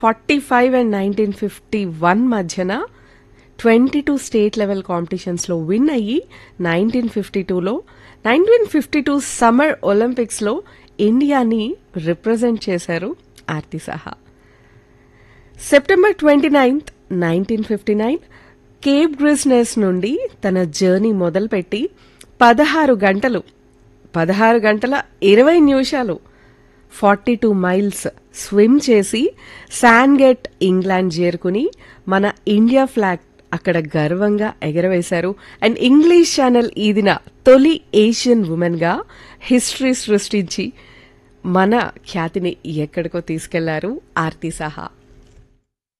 forty five and nineteen fifty one మధ్యన twenty two state level కాంపిటీషన్స్లో win అయ్యి nineteen fifty టూలో nineteen fifty two summer ఒలింపిక్స్లో ఇండియాని రిప్రజెంట్ చేశారు Arati Saha September twenty ninth nineteen fifty nine Cape Gris Nez నుండి తన జర్నీ మొదలుపెట్టి పదహారు గంటలు పదహారు గంటల ఇరవై నిమిషాలు ఫార్టీ టూ మైల్స్ స్విమ్ చేసి శాన్గెట్ ఇంగ్లాండ్ చేరుకుని మన ఇండియా ఫ్లాగ్ అక్కడ గర్వంగా ఎగరవేశారు అండ్ ఇంగ్లీష్ ఛానల్ ఈదిన తొలి ఏషియన్ ఉమెన్ గా హిస్టరీ సృష్టించి మన ఖ్యాతిని ఎక్కడికో తీసుకెళ్లారు ఆర్తి సహా